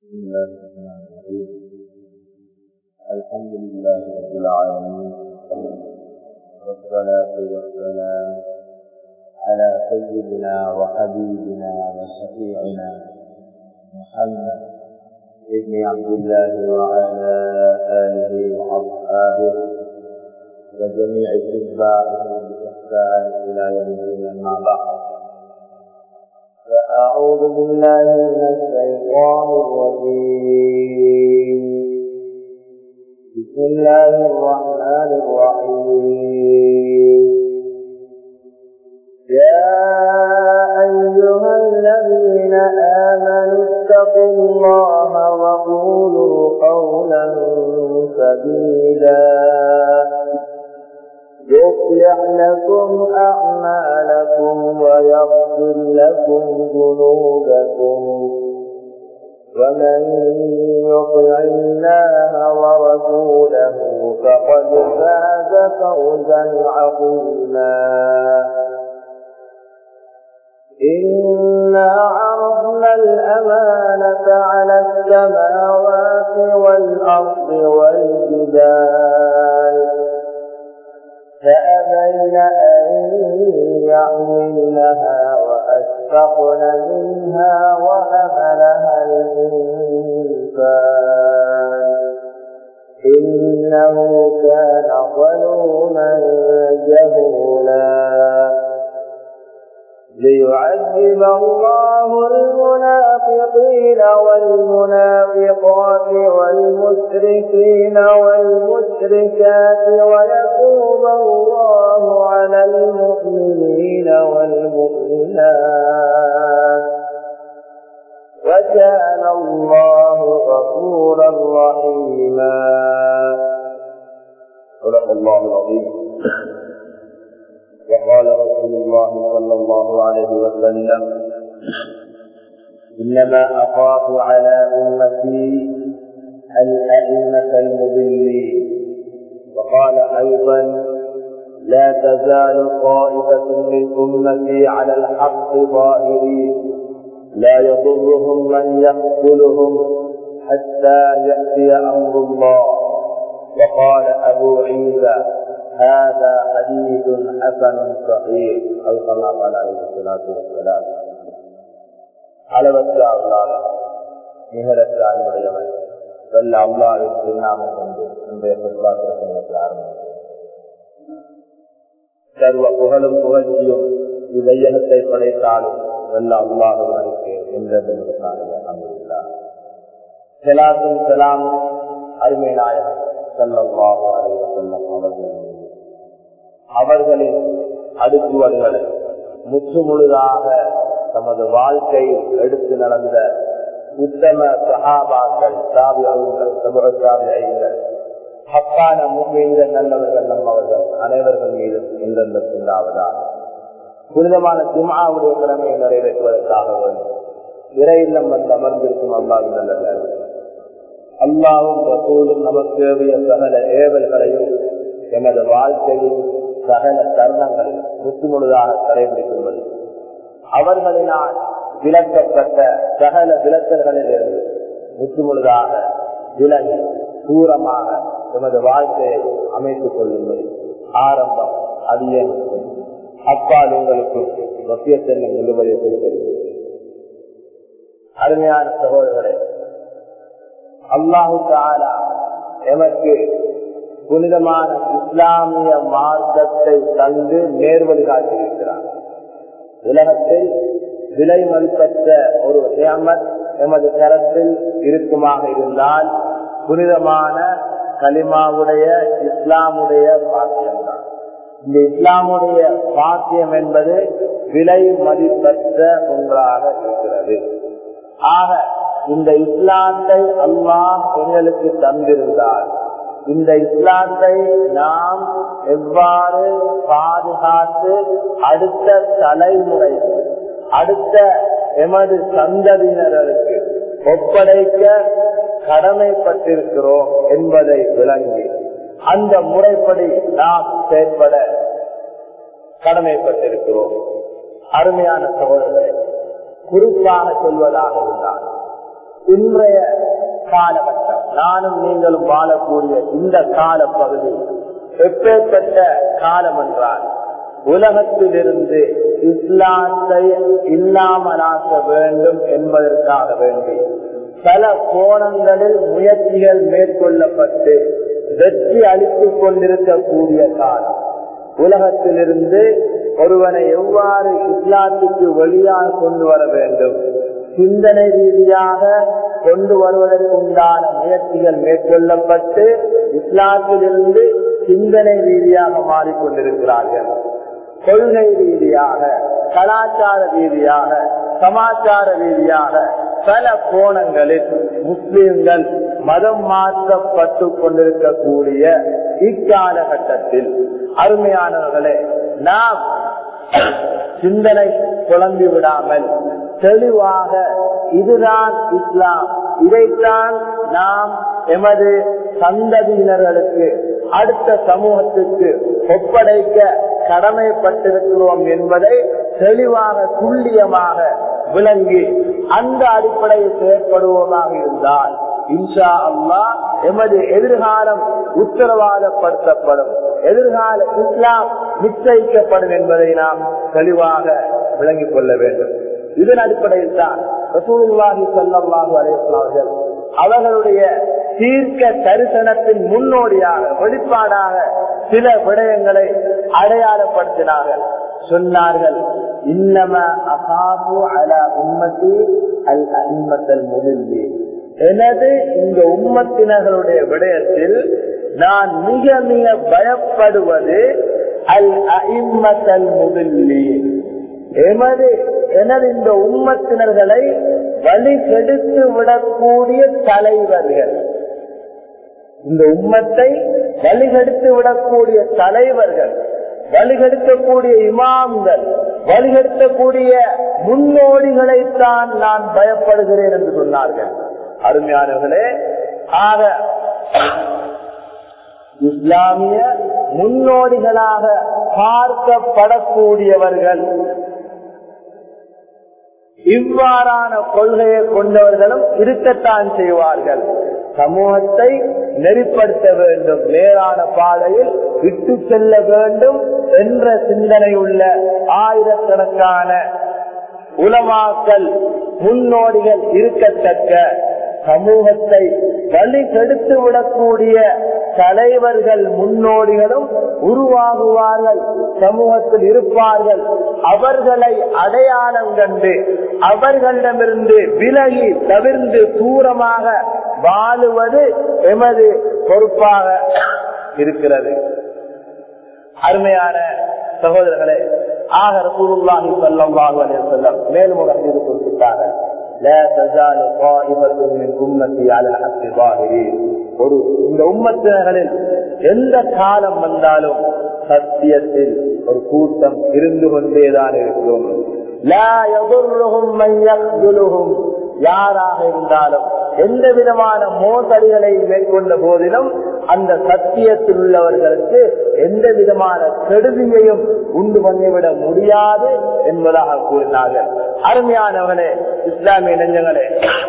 بسم الله الرحمن الرحيم الحمد لله رب العالمين والصلاة والسلام على سيدنا وحبيبنا وشفيعنا محمد ابن عبد الله وعلى آله وأصحابه وجميع اتباعه بإحسان إلى يوم الدين أما بعد فأعوذ بالله من الشيطان الرجيم بسم الله الرحمن الرحيم يا أيها الذين آمنوا اتقوا الله وقولوا قولا سديدا يصلح لكم أعمالكم ويغفر لكم ذنوبكم ومن يطع الله ورسوله فقد فاز فوزا عظيما إنا عرضنا الأمانة على السماوات والأرض والجبال فأبين أن يحملنها وأشفقن منها وحملها الإنسان إنه كان ظلوما جهولا ليعذب الله المنافقين والمنافقات والمشركين والمشركات ويتوب الله على المؤمنين والمؤمنات وكان الله غفورا رحيما صدق الله العظيم وقال رسول الله صلى الله عليه وسلم إنما أخاف على أمتي الأئمة المضلين وقال أيضا لا تزال طائفة من أمتي على الحق ظاهرين لا يضرهم من يقتلهم حتى يأتي أمر الله وقال أبو عيسى هذا حديث حسن صحيح أو كما قال عليه الصلاة والسلام அளவற்ற அருளாளர் நிகரற்ற அன்புடையவன் வல்ல அல்லாவின் திருநாமம் கொண்டு இன்றைய சொற்பாத்திரத்தை ஆரம்பித்தோம் சர்வ புகழும் புகழ்ச்சியும் இவ்வையகத்தை படைத்தாலும் வல்ல அல்லாஹுவனுக்கு என்றென்று அமர்ந்தார் செலாத்தும் செலாம் அருமை நாயகன் செல்லவாக அறிவ செல்லம் அவர்கள் அவர்களின் அடுக்குவர்களை முற்று முழுதாக தமது வாழ்க்கையில் எடுத்து நடந்த உத்தம சகாபாக்கள் சாவியங்கள் சமூக சாவியங்கள் ஹக்கான முன்மீன்கள் நல்லவர்கள் நம்மவர்கள் அனைவர்கள் மீதும் எந்தெந்த சொல்லாவதாக புனிதமான ஜுமாவுடைய கடமையை நிறைவேற்றுவதற்காக வேண்டும் இறையில்லம் வந்து அமர்ந்திருக்கும் அல்லாவின் நல்ல அல்லாவும் ரசூலும் நமக்கு ஏவிய சகல ஏவல்களையும் எமது வாழ்க்கையில் சகல தருணங்களில் முற்றுமுழுதாக கடைபிடிக்கும்படி அவர்களினால் விளக்கப்பட்ட சகல விளக்கல்களில் இருந்து முற்றுமுழுதாக விலகி தூரமாக எமது வாழ்க்கையை அமைத்துக் கொள்ளும்படி ஆரம்பம் அதிகம் அப்பால் உங்களுக்கு வசியத்தென்னும் நிலுவையை கொடுக்கிறது அருமையான சகோதரர்களே அல்லாஹு தாலா எமக்கு புனிதமான இஸ்லாமிய மார்க்கத்தை தந்து நேர்வழி காட்டியிருக்கிறார் உலகத்தில் விலை மதிப்பற்ற ஒரு நியமத் எமது கரத்தில் இருக்குமாக இருந்தால் புனிதமான கலிமாவுடைய இஸ்லாமுடைய பாக்கியம்தான் இந்த இஸ்லாமுடைய பாக்கியம் என்பது விலை மதிப்பற்ற ஒன்றாக இருக்கிறது ஆக இந்த இஸ்லாத்தை அல்லாஹ் எங்களுக்கு தந்திருந்தால் இந்த இஸ்லாத்தை நாம் எவ்வாறு பாதுகாத்து அடுத்த தலைமுறை அடுத்த எமது சந்ததியினருக்கு ஒப்படைக்க கடமைப்பட்டிருக்கிறோம் என்பதை விளங்கி அந்த முறைப்படி நாம் செயற்பட கடமைப்பட்டிருக்கிறோம் அருமையான சகோதரர்களை குறிப்பாக சொல்வதாக இருந்தால் இன்றைய காலகட்டம் நானும் நீங்களும் வாழக்கூடிய இந்த கால பகுதி எப்பேற்பட்ட காலம் என்றால் உலகத்திலிருந்து இஸ்லாத்தை இல்லாமலாக்க வேண்டும் என்பதற்காக வேண்டி பல கோணங்களில் முயற்சிகள் மேற்கொள்ளப்பட்டு வெற்றி அளித்துக் கொண்டிருக்கக்கூடிய காலம் உலகத்திலிருந்து ஒருவனை எவ்வாறு இஸ்லாத்துக்கு வெளியாக கொண்டு வர வேண்டும் சிந்தனை ரீதியாக கொண்டு வருவதற்குண்டான முயற்சிகள் மேற்கொள்ளப்பட்டு இஸ்லாத்திலிருந்து சிந்தனை ரீதியாக மாறிக்கொண்டிருக்கிறார்கள் கொள்கை ரீதியாக கலாச்சார ரீதியாக சமாச்சார ரீதியாக பல கோணங்களில் முஸ்லிம்கள் மதம் மாற்றப்பட்டு கொண்டிருக்கக்கூடிய இக்காலகட்டத்தில் அருமையானவர்களே நாம் சிந்தனை குழம்பி விடாமல் தெளிவாக இதுதான் இஸ்லாம் இதைத்தான் நாம் எமது சந்ததியினர்களுக்கு அடுத்த சமூகத்துக்கு ஒப்படைக்க கடமைப்பட்டிருக்கிறோம் என்பதை தெளிவாக துல்லியமாக விளங்கி அந்த அடிப்படையில் செயற்படுவோமாக இருந்தால் இன்ஷா அல்லா எமது எதிர்காலம் உத்தரவாதப்படுத்தப்படும் எதிர்கால இஸ்லாம் நிச்சயிக்கப்படும் என்பதை நாம் தெளிவாக விளங்கிக் கொள்ள வேண்டும் இதன் அடிப்படையில் தான் ரசூலுல்லாஹி ஸல்லல்லாஹு அலைஹி வஸல்லம் அவர்களுடைய தீர்க்க தரிசனத்தின் முன்னோடியாக வெளிப்பாடாக சில விடயங்களை அடையாளப்படுத்தினார்கள் சொன்னார்கள் இன்னம அசாபு அல உம்மத்தி அல் அஹிமத்தல் முதல்வி எனது இந்த உம்மத்தினர்களுடைய விடயத்தில் நான் மிக மிக பயப்படுவது அல் அஹிமத்தல் முதல்லி எமது எனது இந்த உம்மத்தினர்களை வழிகெடுத்து விடக்கூடிய தலைவர்கள் இந்த உம்மத்தை வழிகெடுத்து விடக்கூடிய தலைவர்கள் வழிகெடுக்கக்கூடிய இமாம்கள் வழிகெடுக்கக்கூடிய முன்னோடிகளைத்தான் நான் பயப்படுகிறேன் என்று சொன்னார்கள் அருமையானவர்களே ஆக இஸ்லாமிய முன்னோடிகளாக பார்க்கப்படக்கூடியவர்கள் இவ்வாறான கொள்கையை கொண்டவர்களும் இருக்கத்தான் செய்வார்கள் சமூகத்தை நெறிப்படுத்த வேண்டும் நேரான பாதையில் விட்டு செல்ல வேண்டும் என்ற சிந்தனை உள்ள ஆயிரக்கணக்கான உலமாக்கல் முன்னோடிகள் இருக்கத்தக்க சமூகத்தை வழி கெடுத்து விடக்கூடிய தலைவர்கள் முன்னோடிகளும் உருவாகுவார்கள் சமூகத்தில் இருப்பார்கள் அவர்களை அடையாளம் கண்டு அவர்களிடமிருந்து விலகி தவிர்ந்து தூரமாக வாழுவது எமது பொறுப்பாக இருக்கிறது அருமையான சகோதரர்களே ஆக ரசூலுல்லாஹி ஸல்லல்லாஹு அலைஹி வஸல்லம் மேலும் ஒரு ஹதீஸ் குறிப்பிட்டார்கள் لا تزال طائفة من أمتي على الحق ظاهرين ஒரு இந்த உம்மத்தினர்களில் எந்த காலம் வந்தாலும் சத்தியத்தில் ஒரு கூட்டம் இருந்து கொண்டேதான் இருக்கும் லா யதுர்ருஹும் மன் யக்துலுஹும் யாராக இருந்தாலும் எந்த விதமான மோசடிகளை மேற்கொண்ட போதிலும் அந்த சத்தியத்தில் உள்ளவர்களுக்கு எந்த விதமான கெடுதியையும் உண்டு பண்ணிவிட முடியாது என்பதாக கூறினார்கள் அருமையானவனே இஸ்லாமிய நெஞ்சங்களே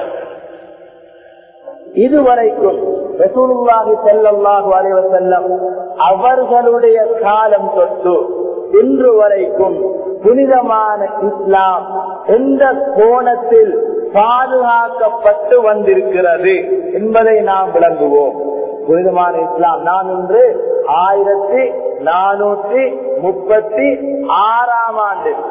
இதுவரைக்கும் ரசூலுல்லாஹி ஸல்லல்லாஹு அலைஹி வஸல்லம் அவர்களுடைய காலம் தொட்டு இன்று வரைக்கும் புனிதமான இஸ்லாம் எந்த கோணத்தில் பாதுகாக்கப்பட்டு வந்திருக்கிறது என்பதை நாம் விளங்குவோம் புனிதமான இஸ்லாம் நாம் இன்று ஆயிரத்தி நானூற்றி முப்பத்தி ஆறாம் ஆண்டு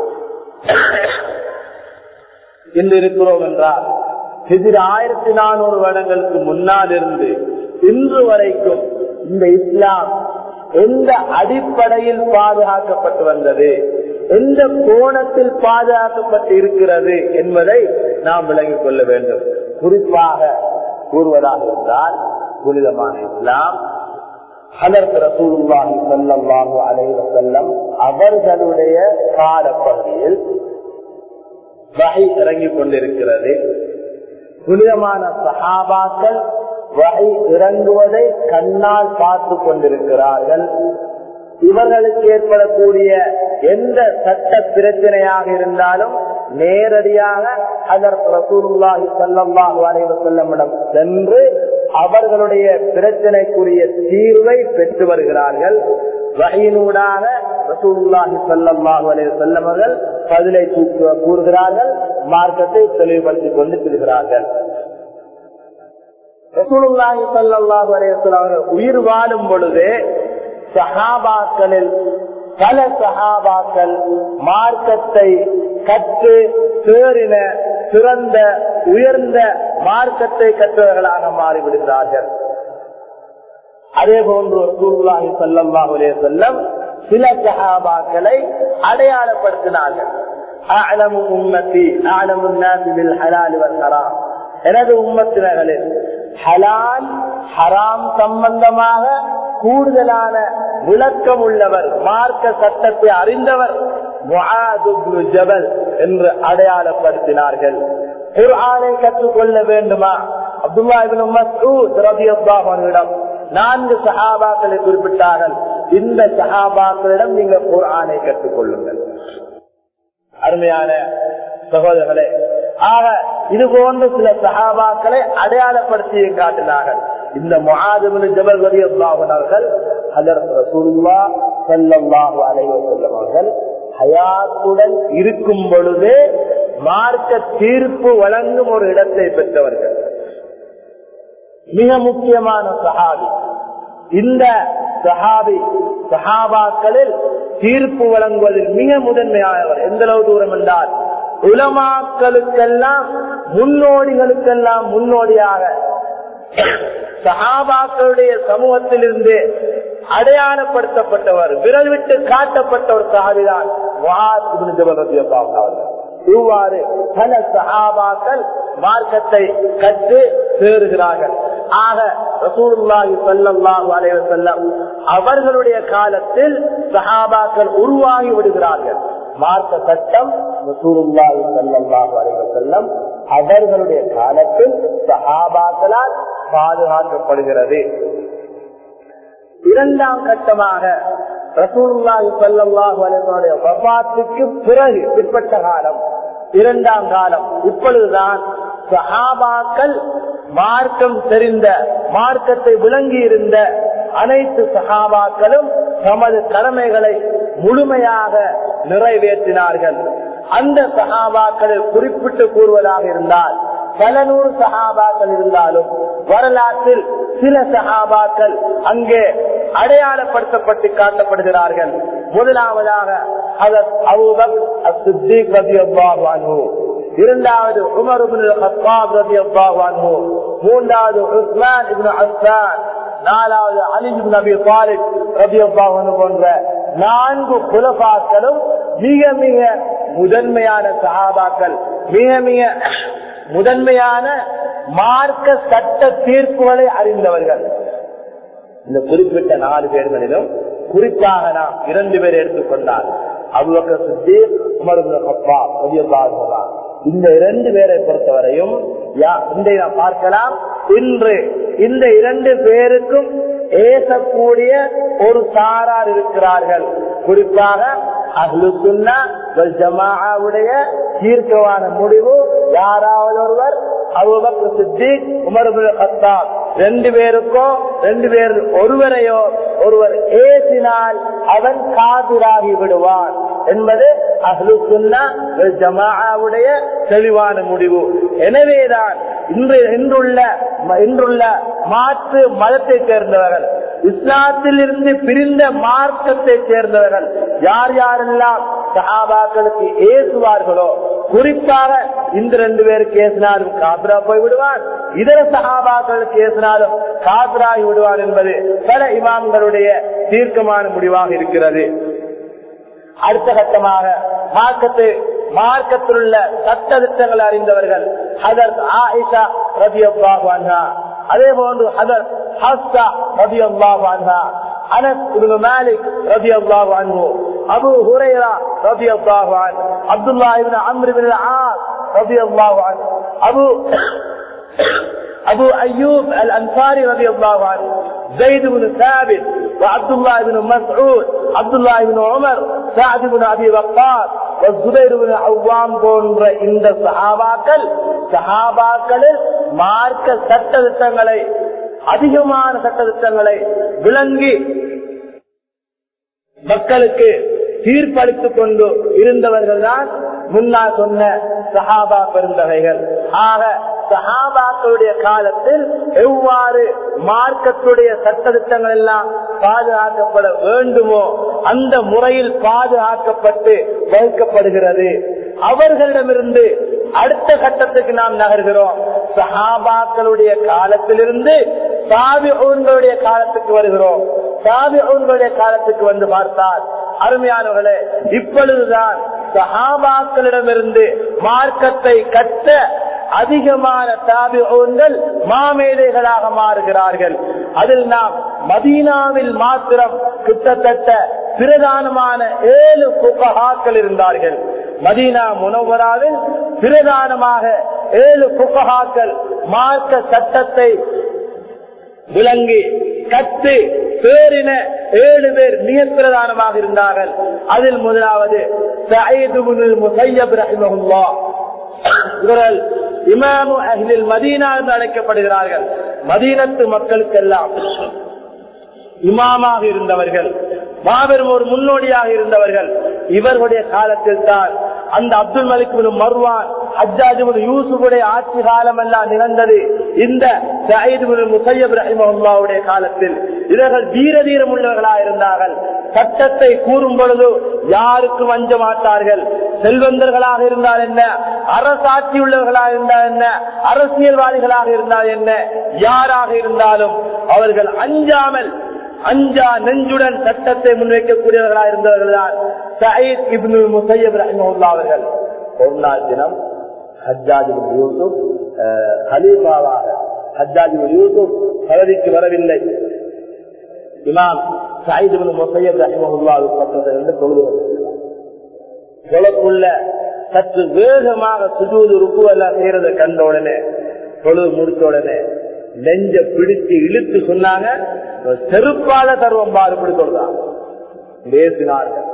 இன்று இருக்கிறோம் என்றால் எதிர் ஆயிரத்தி நானூறு வருடங்களுக்கு முன்னால் இருந்து இன்று வரைக்கும் இந்த இஸ்லாம் எந்த அடிப்படையில் பாதுகாக்கப்பட்டு வந்தது எந்த கோணத்தில் பாதுகாக்கப்பட்டு இருக்கிறது என்பதை நாம் விளங்கிக் கொள்ள வேண்டும் குறிப்பாக கூறுவதாக இருந்தால் புனிதமான இஸ்லாம் ஹலர்த் ரசூலுல்லாஹி ஸல்லல்லாஹு அலைஹி வஸல்லம் அவர்களுடைய காலப்பகுதியில் வகை இறங்கிக் கொண்டிருக்கிறது புனிதமான சஹாபாக்கள் வகை இறங்குவதை கண்ணால் பார்த்து கொண்டிருக்கிறார்கள் இவர்களுக்கு ஏற்படக்கூடிய எந்த சட்ட பிரச்சனையாக இருந்தாலும் நேரடியாக அதற்கு ரசூலுல்லாஹி ஸல்லல்லாஹு அலைஹி வஸல்லமிடம் சென்று அவர்களுடைய பிரச்சனைக்குரிய தீர்வை பெற்று வருகிறார்கள் வகையினூடாக ரசூலுல்லாஹி ஸல்லல்லாஹு அலைஹி வஸல்லம் அவர்கள் பதிலை கூறுகிறார்கள் மார்க்கத்தை தெளிவுபடுத்திக் கொண்டு செல்கிறார்கள் ரசூலுல்லாஹி ஸல்லல்லாஹு அலைஹி வஸல்லம் அவர்கள் உயிர் வாழும் பொழுது சஹாபாக்களில் பல சஹாபாக்கள் மார்க்கத்தை கற்று தேறின சிறந்த உயர்ந்த மார்க்கத்தை கற்றவர்களாக மாறிவிடுகிறார்கள் அதே போன்று ரசூலுல்லாஹி ஸல்லல்லாஹு அலைஹி வஸல்லம் சில சஹாபாக்களை அடையாளப்படுத்தினார்கள் அஅலமு உம்மத்தி அஅலமு الناس بالحلال والحرام எனது உம்மத்தினர்களில் ஹலால் ஹராம் சம்பந்தமாக கூடுதலான விளக்கம் உள்ளவர் மார்க்க சட்டத்தை அறிந்தவர் ஜபல் என்று அடையாளப்படுத்தினார்கள் குர்ஆனை கற்றுக்கொள்ள வேண்டுமா அப்துல்லாஹிடம் நான்கு சஹாபாக்களை குறிப்பிட்டார்கள் இந்த சஹாபாக்களிடம் நீங்கள் குர்ஆனை கற்றுக்கொள்ளுங்கள் அருமையான சகோதரர்களே ஆக இது போன்ற சில சகாபாக்களை அடையாளப்படுத்தி காட்டினார்கள் இந்த மகாதமின் ஜபல் வரி அவர்கள் அவர்கள் ஹயாத்துடன் இருக்கும் பொழுதே மார்க்க தீர்ப்பு வழங்கும் ஒரு இடத்தை பெற்றவர்கள் மிக முக்கியமான சஹாபி இந்த சஹாபி சஹாபாக்களில் தீர்ப்பு வழங்குவதில் மிக முதன்மையானவர் எந்த அளவு தூரம் என்றால் உலமாக்களுக்கெல்லாம் முன்னோடிகளுக்கெல்லாம் முன்னோடியாக சஹாபாக்களுடைய சமூகத்திலிருந்து அடையாளப்படுத்தப்பட்டவர் விரல் விட்டு காட்டப்பட்ட ஒரு சஹாபிதான் அவர்கள் இவ்வாறு பல சஹாபாக்கள் மார்க்கத்தை கற்று சேருகிறார்கள் ஆக ரசூலுல்லாஹி ஸல்லல்லாஹு அலைஹி வஸல்லம் அவர்களுடைய காலத்தில் சஹாபாக்கள் உருவாகி விடுகிறார்கள் மார்க்க சட்டம் ரசூலுல்லாஹி ஸல்லல்லாஹு அலைஹி வஸல்லம் அவர்களுடைய காலத்தில் சஹாபாக்களால் பாதுகாக்கப்படுகிறது இரண்டாம் கட்டமாக ரசூலுல்லாஹி ஸல்லல்லாஹு அலைஹி வஸல்லம் வஃபாத்துக்கு பிறகு பிற்பட்ட காலம் இரண்டாம் காலம் இப்பொழுதுதான் சஹாபாக்கள் மார்க்கம் தெரிந்த மார்க்கத்தை விளங்கி இருந்த அனைத்து சகாபாக்களும் தமது கடமைகளை முழுமையாக நிறைவேற்றினார்கள் அந்த சகாபாக்களில் குறிப்பிட்டு கூறுவதாக இருந்தால் பல நூறு சகாபாக்கள் இருந்தாலும் வரலாற்றில் சில சகாபாக்கள் அங்கே அடையாளப்படுத்தப்பட்டு காட்டப்படுகிறார்கள் முதலாவதாக இரண்டாவது உமர் மூன்றாவது உஸ்மான் அஸ்தான் நாலாவது அலி நபி தாலிப் ரபி போன்ற நான்கு குலபாக்களும் மிக மிக முதன்மையான சகாபாக்கள் மிக மிக முதன்மையான மார்க்க சட்ட தீர்ப்புகளை அறிந்தவர்கள் இந்த குறிப்பிட்ட நாலு பேர்களிலும் குறிப்பாக நாம் இரண்டு பேர் எடுத்துக்கொண்டால் அவ்வளவு சித்தீர் இந்த இரண்டு பேரை பொறுத்தவரையும் இன்றை நாம் பார்க்கலாம் இன்று இந்த இரண்டு பேருக்கும் ஏசக்கூடிய ஒரு சாரார் இருக்கிறார்கள் குறிப்பாக ஜமாவுடைய தீர்க்கமான முடிவு யாராவது ஒருவர் அபுபக்கர் சித்திக் உமர் கத்தாப் ரெண்டு பேருக்கோ ரெண்டு பேர் ஒருவரையோ ஒருவர் ஏசினால் அவன் காதிராகி விடுவான் என்பது அஹ்லு சுன்னா ஜமாவுடைய தெளிவான முடிவு எனவேதான் இன்று இன்றுள்ள இன்றுள்ள மாற்று மதத்தை சேர்ந்தவர்கள் இஸ்லாத்தில் இருந்து பிரிந்த மார்க்கத்தை சேர்ந்தவர்கள் யார் யாரெல்லாம் சஹாபாக்களுக்கு ஏசுவார்களோ குறிப்பாக இந்த ரெண்டு பேருக்கு ஏசினாலும் காபிரா போய் விடுவான் இதர சகாபாக்களுக்கு ஏசினாலும் காபிராகி விடுவான் என்பது பல இமாம்களுடைய தீர்க்கமான முடிவாக இருக்கிறது அடுத்த கட்டமாக மார்க்கத்தை மார்க்கத்தில் உள்ள சட்ட திட்டங்கள் அறிந்தவர்கள் ஹதர் ஆயிஷா ரபி அல்லாஹா அதே போன்று ஹதர் ஹஸ்தா ரபி அல்லாஹா அனஸ் இப்னு மாலிக் ரபி அல்லாஹு அன்ஹு அபு ஹுரைரா ரபி அல்லாஹு அன் Abdullah ibn Amr ibn As ரபி அல்லாஹு அன் அபு أبو أيوب الأنصاري رضي الله عنه زيد بن ثابت وعبد الله بن مسعود عبد الله بن عمر سعد بن أبي وقاص அவ்வாம் போன்ற இந்த சஹாபாக்கள் சஹாபாக்களில் மார்க்க சட்ட திட்டங்களை அதிகமான சட்ட திட்டங்களை விளங்கி மக்களுக்கு தீர்ப்பளித்துக் கொண்டு இருந்தவர்கள் தான் முன்னால் சொன்ன சஹாபா பெருந்தகைகள் ஆக சஹாபாக்களுடைய காலத்தில் எவ்வாறு மார்க்கத்துடைய சட்டத்திட்டங்கள் எல்லாம் பாதுகாக்கப்பட வேண்டுமோ அந்த முறையில் பாதுகாக்கப்பட்டு வகுக்கப்படுகிறது அவர்களிடமிருந்து அடுத்த கட்டத்துக்கு நாம் நகர்கிறோம் சஹாபாக்களுடைய காலத்திலிருந்து சாபிகளுடைய காலத்துக்கு வருகிறோம் சாபிகளுடைய காலத்துக்கு வந்து பார்த்தால் அருமையானவர்களே இப்பொழுதுதான் சஹாபாக்களிடமிருந்து மார்க்கத்தை கற்ற அதிகமான தாபிகள் மாமேதைகளாக மாறுகிறார்கள் அதில் நாம் மதீனாவில் மாத்திரம் கிட்டத்தட்ட பிரதானமான ஏழு புகஹாக்கள் இருந்தார்கள் மதீனா முனவராவில் பிரதானமாக ஏழு புகஹாக்கள் மார்க்க சட்டத்தை விளங்கி கத்து பேரின ஏழு பேர் மிக பிரதானமாக இருந்தார்கள் அதில் முதலாவது இவர்கள் இமாமு அகிலில் மதீனா என்று அழைக்கப்படுகிறார்கள் மதீனத்து மக்களுக்கெல்லாம் இமாமாக இருந்தவர்கள் மாபெரும் ஒரு முன்னோடியாக இருந்தவர்கள் இவர்களுடைய காலத்தில் தான் அந்த அப்துல் மலிக் மர்வான் அஜாஜு யூசுஃபுடைய ஆட்சி காலம் எல்லாம் நிகழ்ந்தது இந்த முசையப் ரஹிமஹுல்லாவுடைய காலத்தில் இவர்கள் தீர தீரம் உள்ளவர்களாக இருந்தார்கள் சட்டத்தை கூறும் பொழுது யாருக்கும் அஞ்ச மாட்டார்கள் செல்வந்தர்களாக இருந்தால் என்ன அரசாட்சி உள்ளவர்களாக இருந்தால் என்ன அரசியல்வாதிகளாக இருந்தால் என்ன யாராக இருந்தாலும் அவர்கள் அஞ்சாமல் அஞ்சா நெஞ்சுடன் சட்டத்தை முன்வைக்கக்கூடியவர்களாக இருந்தவர்கள் தான் சயீத் இப்னு முசையப் ரஹிமஹுல்லா அவர்கள் ஒரு நாள் தினம் ஹஜ்ஜாஜ் யூசுப் ஹலீஃபாவாக ஹஜ்ஜாஜ் யூசுப் பதவிக்கு வரவில்லை இமாம் சாயித் இப்னு முசையப் ரஹிமஹுல்லா பக்கத்திலிருந்து தொழுது தொழக்குள்ள சற்று வேகமாக சுஜூது ருக்கு எல்லாம் செய்யறதை கண்ட உடனே தொழுது முடிச்ச உடனே நெஞ்ச பிடிச்சு இழுத்து சொன்னாங்க செருப்பால தருவம் பாரு இப்படி சொல்றாங்க பேசினார்கள்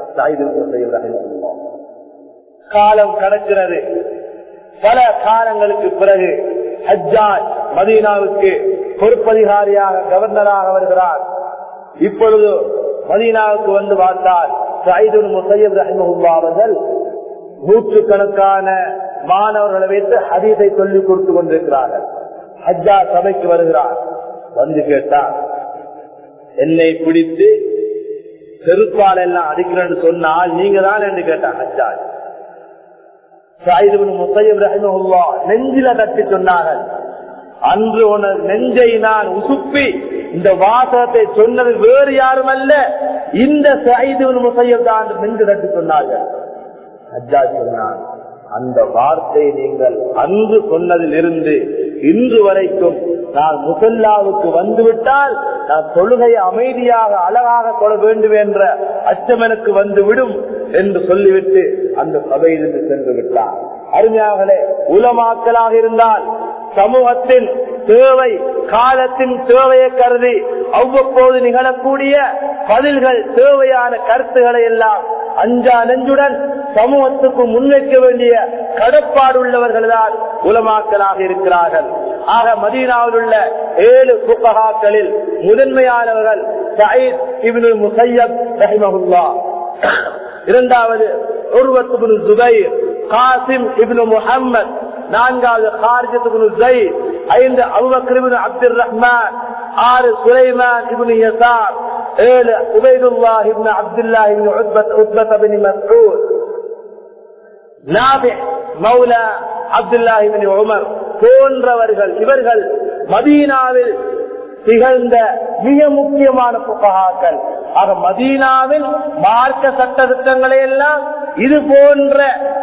காலம் கடக்கிறது பல காலங்களுக்கு பிறகு ஹஜ்ஜாஜ் மதீனாவுக்கு பொறுப்பதிகாரியாக கவர்னராக வருகிறார் இப்பொழுது மதீனாவுக்கு வந்து பார்த்தால் சைதுல் முசையப் ரஹிமஹுல்லா அவர்கள் நூற்றுக்கணக்கான மாணவர்களை வைத்து ஹதீஸை சொல்லிக் கொடுத்து கொண்டிருக்கிறார்கள் ஹஜ்ஜா சபைக்கு வருகிறார் வந்து கேட்டார் என்னை பிடித்து செருப்பால் எல்லாம் அடிக்கிறேன்னு சொன்னால் நீங்க தான் என்று கேட்டார் ஹஜ்ஜாஜ் நெஞ்சில தட்டி சொன்னார்கள் அன்று உனது நெஞ்சை நான் உசுப்பி இந்த வாசகத்தை சொன்னது வேறு யாரும் அல்ல இந்த சைதுவன் முசையம் தான் நெஞ்சு தட்டி சொன்னார்கள் ஹஜ்ஜா சொன்னான் அந்த வார்த்தை நீங்கள் அன்று சொன்னதில் இருந்து இன்று வரைக்கும் நான் முசல்லாவுக்கு வந்துவிட்டால் நான் தொழுகை அமைதியாக அழகாக தொழ வேண்டும் என்ற அச்சம் எனக்கு வந்து விடும் என்று சொல்லிவிட்டு அந்த சபையிலிருந்து சென்று விட்டார் அருமையாகலே உலமாக்கலாக இருந்தால் சமூகத்தின் தேவை காலத்தின் தேவையை கருதி அவ்வப்போது நிகழக்கூடிய பதில்கள் தேவையான கருத்துக்களை எல்லாம் அஞ்சா நெஞ்சுடன் சமூகத்துக்கு முன்வைக்க வேண்டிய கடப்பாடு உள்ளவர்கள் தான் உலமாக்கலாக இருக்கிறார்கள் ஆக மதீனாவில் உள்ள ஏழு புக்ககாக்களில் முதன்மையானவர்கள் சயீத் இப்னு முசையப் ரஹிமஹுல்லா இரண்டாவது உருவத்து ஜுபைர் காசிம் இப்னு முஹம்மத் நான்காவது ஹாரிஜத் இப்னு ஜெயித் ஐந்து அபுபக்கர் இப்னு அப்துல் ரஹ்மான் ஆறு சுலைமான் இப்னு யசார் ஏழு உபைதுல்லா இப்னு அப்துல்லா இப்னு உத்பத் உத்பத் இப்னு மஸ்ஊத் நாபி மௌலா அப்துல்லா இப்னு உமர் போன்றவர்கள் இவர்கள் மதீனாவில் திகழ்ந்த மிக முக்கியமான புகஹாக்கள் ஆக மதீனாவில் மார்க்க சட்ட திட்டங்களை எல்லாம் இது போன்ற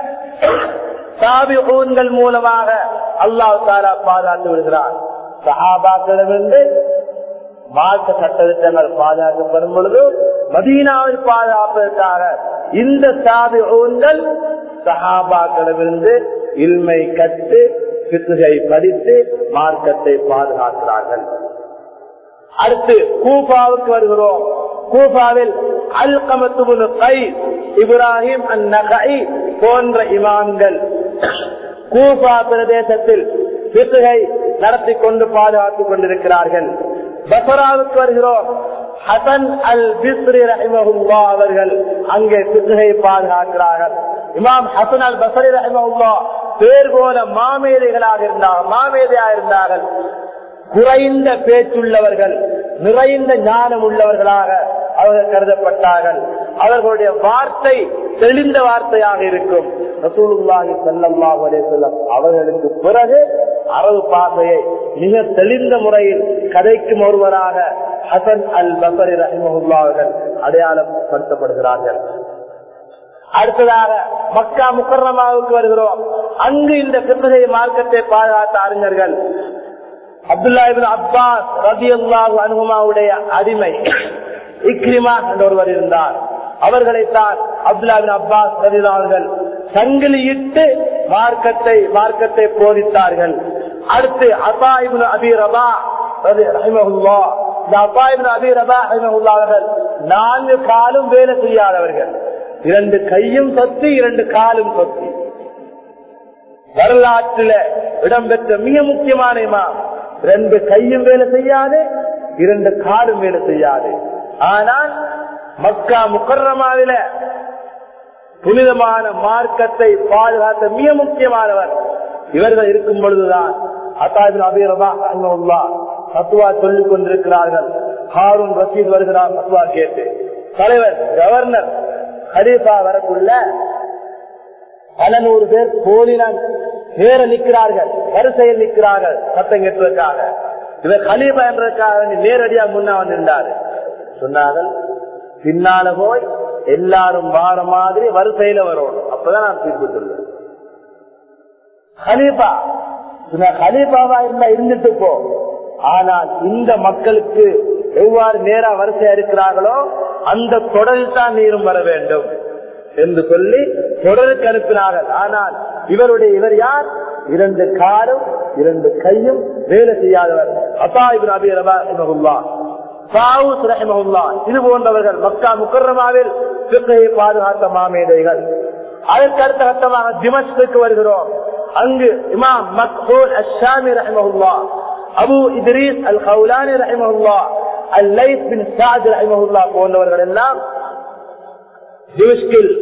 சாபிகள் மூலமாக அல்லாஹ் தாரா பாதுகாத்து விடுகிறார் சஹாபாக்களிடமிருந்து மார்க்க சட்டத்திட்டங்கள் பாதுகாக்கப்படும் பொழுது மதீனாவில் பாதுகாப்பதற்காக இந்த சாபிகள் சஹாபாக்களிடமிருந்து இல்மை கற்று பித்துகை படித்து மார்க்கத்தை பாதுகாக்கிறார்கள் அடுத்து கூபாவுக்கு வருகிறோம் கூபாவில் அல் கமத்துபுல் கை இப்ராஹிம் அந்நகை போன்ற இமாம்கள் கூபா பிரதேசத்தில் பிசுகை நடத்தி கொண்டு பாதுகாத்துக் கொண்டிருக்கிறார்கள் பசராவுக்கு வருகிறோம் ஹசன் அல் பிஸ்ரி ரஹிமஹுல்லா அவர்கள் அங்கே பிசுகை பாதுகாக்கிறார்கள் இமாம் ஹசன் அல் பசரி ரஹிமஹுல்லா பேர் போல மாமேதைகளாக இருந்தார்கள் மாமேதையாக இருந்தார்கள் குறைந்த பேச்சுள்ளவர்கள் நிறைந்த ஞானம் உள்ளவர்களாக அவர்கள் கருதப்பட்டார்கள் அவர்களுடைய வார்த்தை தெளிந்த வார்த்தையாக இருக்கும் ரசூலுல்லாஹி ஸல்லல்லாஹு அலைஹி வஸல்லம் அவர்களுக்கு பிறகு அரபு பாஷையை மிக தெளிந்த முறையில் கதைக்கும் ஒருவராக ஹசன் அல் பசரி ரஹிமஹுல்லா அவர்கள் அடையாளம் படுத்தப்படுகிறார்கள் அடுத்ததாக மக்கா முக்கரமாவுக்கு வருகிறோம் அங்கு இந்த கிருத்தகை மார்க்கத்தை பாதுகாத்த அறிஞர்கள் அப்துல்லாஹிபின் அப்பாஸ் ரதி அல்லாஹு அனுகுமாவுடைய அடிமை இக்ரிமா என்ற ஒருவர் இருந்தார் அவர்களைத்தான் அப்துல்லாபின் அப்பாஸ் ரதிதார்கள் சங்கிலியிட்டு மார்க்கத்தை மார்க்கத்தை போதித்தார்கள் அடுத்து அசாயிபின் அபி ரபா ரஹிமஹுல்லா இந்த அசாயிபின் அபி ரபா ரஹிமஹுல்லா அவர்கள் நான்கு காலும் வேலை செய்யாதவர்கள் இரண்டு கையும் சொத்து இரண்டு காலும் சொத்து வரலாற்றில இடம்பெற்ற மிக முக்கியமான இமாம் ரெண்டு கையும் வேலை செய்யாது இரண்டு காலும் வேலை செய்யாது ஆனால் மக்கா முக்கரமாவில புனிதமான மார்க்கத்தை பாதுகாத்த மிக முக்கியமானவர் இவர்கள் இருக்கும் பொழுதுதான் அத்தாபின் அபீரபா சத்துவா சொல்லிக் கொண்டிருக்கிறார்கள் ஹாரூன் ரசீத் வருகிறார் சத்துவா கேட்டு தலைவர் கவர்னர் ஹரீஃபா வரக்குள்ள பல நூறு பேர் போலினால் வேற நிற்கிறார்கள் வரிசையில் நிற்கிறார்கள் சத்தம் கேட்டதற்காக இவர் கலீபா என்றதுக்காக நேரடியா முன்னா வந்திருந்தாரு சொன்னார்கள் பின்னால போய் எல்லாரும் வார மாதிரி வரிசையில வரணும் அப்பதான் நான் தீர்ப்பு சொல்லுவேன் ஹலீபா ஹலீபாவா இருந்தா இருந்துட்டு போ ஆனால் இந்த மக்களுக்கு எவ்வாறு நேரா வரிசையா இருக்கிறார்களோ அந்த தொடரில் தான் நீரும் வர வேண்டும் என்று சொல்லி தொடருக்கு அனுப்பினார்கள் ஆனால் இவருடைய இவர் யார் இரண்டு காலும் இரண்டு கையும் வேலை செய்யாதவர் அசாஹிபின் அபி ரபா சாவுஸ் ரஹிமஹுல்லா இது போன்றவர்கள் மக்கா முக்கரமாவில் சிக்கையை பாதுகாத்த மாமேதைகள் அதற்கு அடுத்த கட்டமாக திமஸ்க்கு வருகிறோம் அங்கு இமாம் மக்ஹூல் அஷாமி ரஹிமஹுல்லா அபு இத்ரீஸ் அல் ஹவுலானி ரஹிமஹுல்லா அல் லைத் பின் சாத் ரஹிமஹுல்லா போன்றவர்கள் எல்லாம் திமிஷ்கில்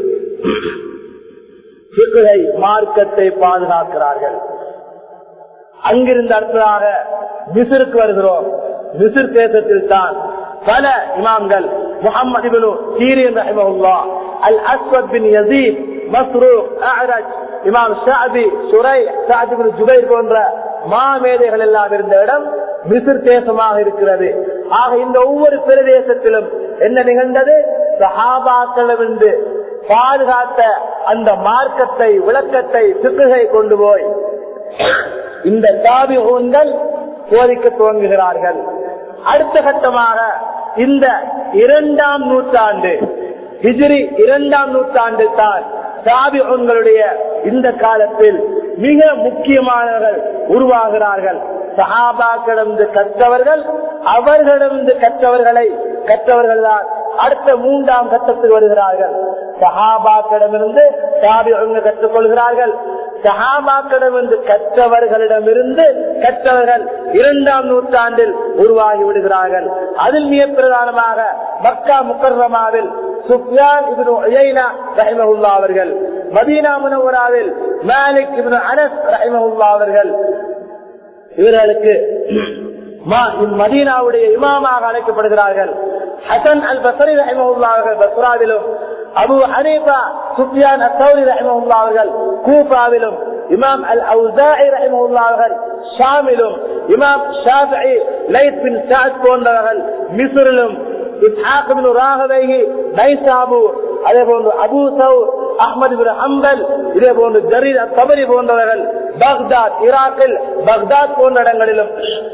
சிக்குகை மார்க்கத்தை பாதுகாக்கிறார்கள் அங்கிருந்து அடுத்ததாக மிசிற்கு வருகிறோம் மிசிர் தேசத்தில் தான் பல இமாம்கள் முகமது இப்னு சீரியன் ரஹிமஹுல்லா அல் அஸ்வத் பின் யசீத் மஸ்ரூக் அஹ்ரஜ் இமாம் ஷாபி சுரை சாத் இப்னு ஜுபைர் போன்ற மாமேதைகள் எல்லாம் இருந்த இடம் மிசிர் தேசமாக இருக்கிறது ஆக இந்த ஒவ்வொரு பிரதேசத்திலும் என்ன நிகழ்ந்தது சஹாபாக்களிருந்து பாதுகாத்த அந்த மார்க்கத்தை விளக்கத்தை சுக்குகை கொண்டு போய் இந்த தாபி ஊன்கள் போதிக்க துவங்குகிறார்கள் அடுத்த கட்டமாக இந்த இரண்டாம் நூற்றாண்டு ஹிஜ்ரி இரண்டாம் நூற்றாண்டு தான் தாபி உங்களுடைய இந்த காலத்தில் மிக முக்கியமானவர்கள் உருவாகிறார்கள் சஹாபாக்களிடந்து கற்றவர்கள் அவர்களிடந்து கற்றவர்களை கற்றவர்கள் தான் அடுத்த மூன்றாம் கட்டத்தில் வருகிறார்கள் சஹாபாக்களிடமிருந்து தாபியங்க கற்றுக்கொள்கிறார்கள் சஹாபாக்களிடமிருந்து கற்றவர்களிடமிருந்து கற்றவர்கள் இரண்டாம் நூற்றாண்டில் உருவாகி விடுகிறார்கள் அதில் மிக பிரதானமாக மக்கா முக்கர்ரமாவில் சுப்யான் இப்னு உயைனா ரஹிமஹுல்லா அவர்கள் மதீனா முனவராவில் மாலிக் இப்னு அனஸ் ரஹிமஹுல்லா அவர்கள் இவர்களுக்கு மதீனாவுடைய இமாமாக அழைக்கப்படுகிறார்கள் ஹசன் அல் பசரி ரஹிமஹுல்லா அவர்கள் பஸ்ராவிலும் அபு ஹனீஃபா சுஃபியான் அத்தௌரி ரஹிமஹுல்லா அவர்கள் கூஃபாவிலும் இமாம் அல் அவுசாஇ ரஹிமஹுல்லா அவர்கள் ஷாமிலும் இமாம் ஷாஃபிஇ லைத் பின் சாத் போன்றவர்கள் மிஸ்ரிலும் இஸ்ஹாக் பின் ராகவைஹி நைசாபூர் அதே போன்று அபு சவுர் அஹ்மது பின் ஹம்பல் இதே போன்று ஜரீர் தபரி போன்றவர்கள் பக்தாத் ஈராக்கில் பக்தாத் போன்ற இடங்களிலும்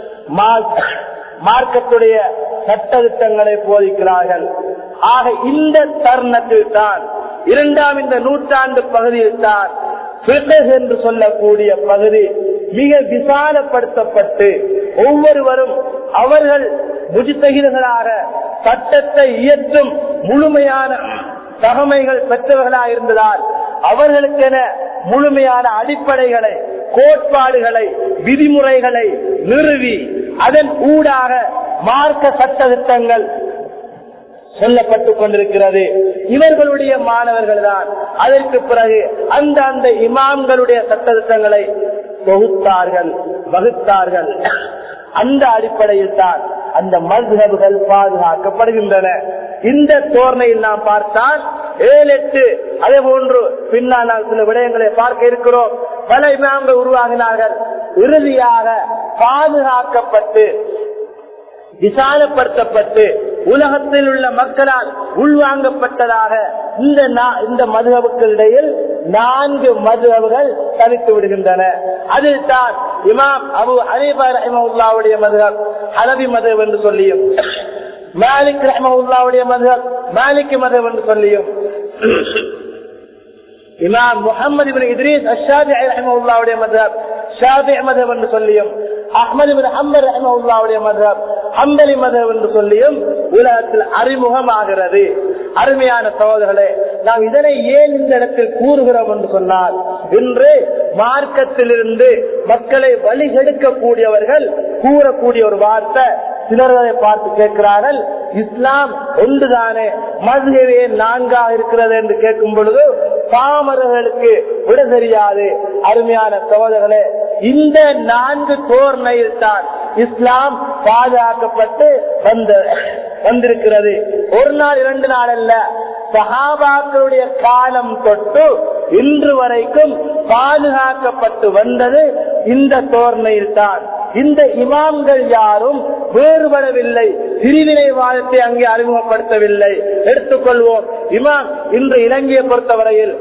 மார்க்கத்துடைய சட்டத்திட்டங்களை போதிக்கிறார்கள் ஆக இந்த தருணத்தில் தான் இரண்டாம் இந்த நூற்றாண்டு பகுதியில் தான் என்று சொல்லக்கூடிய பகுதி மிக விசாலப்படுத்தப்பட்டு ஒவ்வொருவரும் அவர்கள் முஜித்தகிதர்களாக சட்டத்தை இயற்றும் முழுமையான தகமைகள் பெற்றவர்களாக இருந்ததால் அவர்களுக்கென முழுமையான அடிப்படைகளை கோட்பாடுகளை விதிமுறைகளை நிறுவி அதன் ஊடாக மார்க்க சட்ட திட்டங்கள் சொல்லப்பட்டுக் கொண்டிருக்கிறது இவர்களுடைய மாணவர்கள் தான் அதற்கு பிறகு அந்த அந்த இமாம்களுடைய சட்டத்திட்டங்களை தொகுத்தார்கள் வகுத்தார்கள் அந்த அடிப்படையில் தான் அந்த மதுகபுகள் பாதுகாக்கப்படுகின்றன இந்த தோரணையில் நாம் பார்த்தால் ஏழு எட்டு அதே போன்று பின்னால் நாம் சில விடயங்களை பார்க்க இருக்கிறோம் பல இமாம்கள் உருவாகினார்கள் இறுதியாக பாதுகாக்கப்பட்டு விசாலப்படுத்தப்பட்டு உலகத்தில் உள்ள மக்களால் உள்வாங்கப்பட்டதாக இந்த இந்த மதுகவுக்களிடையில் நான்கு மதுகவுகள் தவித்து விடுகின்றன அதில் தான் இமாம் அபு ஹனீபா ரஹிமவுல்லாவுடைய மதுகப் ஹலபி மதுகப் என்று சொல்லியும் மாலிக் ரஹிமவுல்லாவுடைய மதுகப் மாலிக் மதுகப் என்று சொல்லியும் Imam Muhammad ibn Idris al Shafi'i ரஹிமவுல்லாவுடைய மதுகப் ஷாபி மதுகப் என்று சொல்லியும் அஹ்மது பின் ஹம்பர் ரஹ்மவுல்லாவுடைய மதம் ஹம்பலி மதம் என்று சொல்லியும் உலகத்தில் அறிமுகமாகிறது அருமையான சகோதரர்களே நாம் இதனை ஏன் இந்த இடத்தில் கூறுகிறோம் என்று சொன்னால் இன்று மார்க்கத்திலிருந்து மக்களை வழிகெடுக்கக்கூடியவர்கள் கூறக்கூடிய ஒரு வார்த்தை சிலர்களை பார்த்து கேட்கிறார்கள் இஸ்லாம் ஒன்றுதானே மதுகவே நான்காக இருக்கிறது என்று கேட்கும் பொழுது பாமரர்களுக்கு விட தெரியாது அருமையான சகோதரர்களே இந்த நான்கு தோரணையில் தான் இஸ்லாம் பாதுகாக்கப்பட்டு வந்த வந்திருக்கிறது ஒரு நாள் இரண்டு நாள் அல்ல சஹாபாக்களுடைய காலம் தொட்டு இன்று வரைக்கும் பாதுகாக்கப்பட்டு வந்தது இந்த தோரணையில் தான் இந்த இமாம்கள் யாரும் வேறுபடவில்லை பிரிவினைவாதத்தை அங்கே அறிமுகப்படுத்தவில்லை எடுத்துக்கொள்வோம் இமாம் இன்று இலங்கையை பொறுத்தவரையில்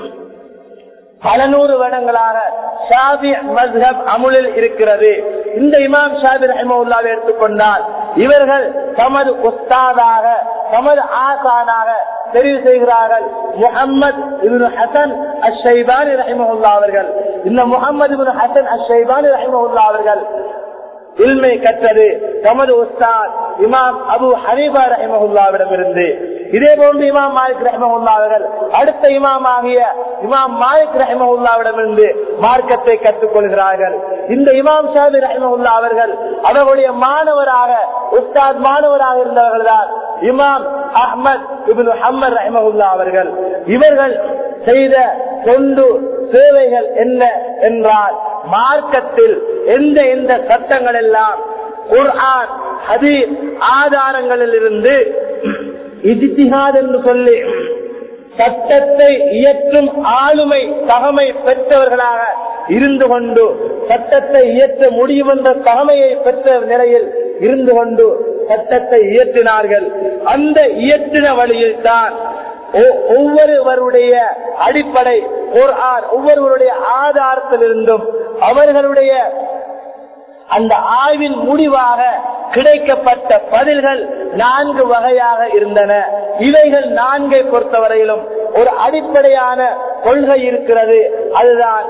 பல நூறு வருடங்களாக ஷாபி மஸ்ஹப் அமுலில் இருக்கிறது இந்த இமாம் ஷாபி ரஹிமவுல்லாவை எடுத்துக்கொண்டால் இவர்கள் தமது உஸ்தாதாக தமது ஆசானாக தெரிவு செய்கிறார்கள் முகமது இவனு ஹசன் அஷைபானி ரஹிமஹுல்லா அவர்கள் இந்த முகமது இவனு ஹசன் அஷைபானி ரஹிமஹுல்லா அவர்கள் இல்மை கற்றது தமது உஸ்தாத் இமாம் அபு ஹனீபா ரஹிமஹுல்லாவிடமிருந்து இதே போன்று இமாம் மாலிக் ரஹிமஹுல்லா அவர்கள் அடுத்த இமாம் ஆகிய இமாம் மாலிக் ரஹிமஹுல்லாவிடமிருந்து மார்க்கத்தை கற்றுக் கொள்கிறார்கள் இந்த இமாம் ஷாபி ரஹிமஹுல்லா அவர்கள் அவர்களுடைய மாணவராக உஸ்தாத் மாணவராக இருந்தவர்கள் தான் இமாம் அஹ்மத் இபின் ஹம்மர் ரஹிமஹுல்லா அவர்கள் இவர்கள் செய்த தொண்டு சேவைகள் என்ன என்றால் மார்க்கத்தில் எந்த எந்த சட்டங்கள் எல்லாம் குர்ஆன் ஹதீஸ் ஆதாரங்களில் இருந்து இஜித்திஹாத் என்று சொல்லி சட்டத்தை இயற்றும் ஆளுமை தகமை பெற்றவர்களாக இருந்து கொண்டு சட்டத்தை இயற்ற முடியும் என்ற தகமையை பெற்ற நிலையில் இருந்து கொண்டு சட்டத்தை இயற்றினார்கள் அந்த இயற்றின வழியில் தான் ஒவ்வொருவருடைய அடிப்படை குர்ஆன் ஒவ்வொருவருடைய ஆதாரத்திலிருந்தும் அவர்களுடைய அந்த ஆய்வின் முடிவாக கிடைக்கப்பட்ட பதில்கள் நான்கு வகையாக இருந்தன இவைகள் நான்கை பொறுத்தவரையிலும் ஒரு அடிப்படையான கொள்கை இருக்கிறது அதுதான்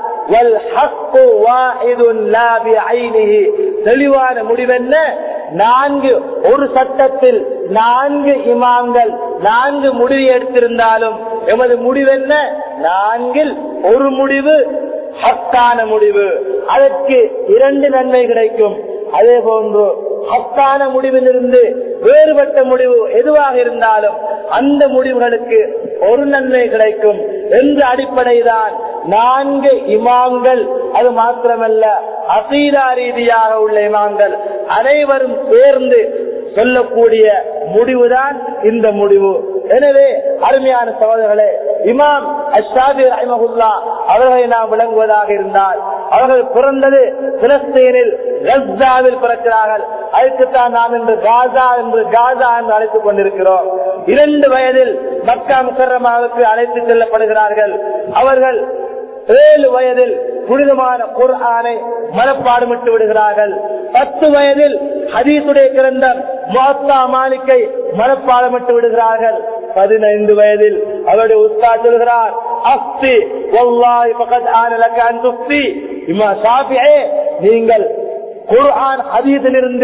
தெளிவான முடிவென்ன நான்கு ஒரு சட்டத்தில் நான்கு இமாம்கள் நான்கு முடிவு எடுத்திருந்தாலும் எமது முடிவென்ன நான்கில் ஒரு முடிவு ஹக்கான முடிவு அதற்கு இரண்டு நன்மை கிடைக்கும் அதே போன்று ஹக்கான முடிவிலிருந்து வேறுபட்ட முடிவு எதுவாக இருந்தாலும் அந்த முடிவுகளுக்கு ஒரு நன்மை கிடைக்கும் என்ற அடிப்படைதான் நான்கு இமாம்கள் அது மாத்திரமல்ல அசீதா ரீதியாக உள்ள இமாம்கள் அனைவரும் சேர்ந்து சொல்லக்கூடிய முடிவுதான் இந்த முடிவு எனவே அருமையான சகோதரர்களே இமாம் அஷாபி ரஹிமகுல்லா அவர்களை நாம் விளங்குவதாக இருந்தால் அவர்கள் பிறந்தது பிலஸ்தீனில் கஸ்ஸாவில் பிறக்கிறார்கள் அதுக்குத்தான் நாம் இன்று காசா என்று காசா என்று அழைத்துக் கொண்டிருக்கிறோம் இரண்டு வயதில் மக்கா முக்கரமாவுக்கு அழைத்து செல்லப்படுகிறார்கள் அவர்கள் ஏழு வயதில் புனிதமான குர்ஆனை மனப்பாடுமிட்டு விடுகிறார்கள் பத்து வயதில் ஹதீசுடைய கிரந்தம் மோத்தா மாலிக்கை மனப்பாடமிட்டு விடுகிறார்கள் பதினைந்து வயதில் அவருடைய உஸ்தா சொல்கிறார் அஸ்தி வல்லாஹி ஃபகத் ஆன லக அன் துஃப்தி இமா ஷாஃபிஈ நீங்கள் குர்ஆன் ஹதீஸிலிருந்து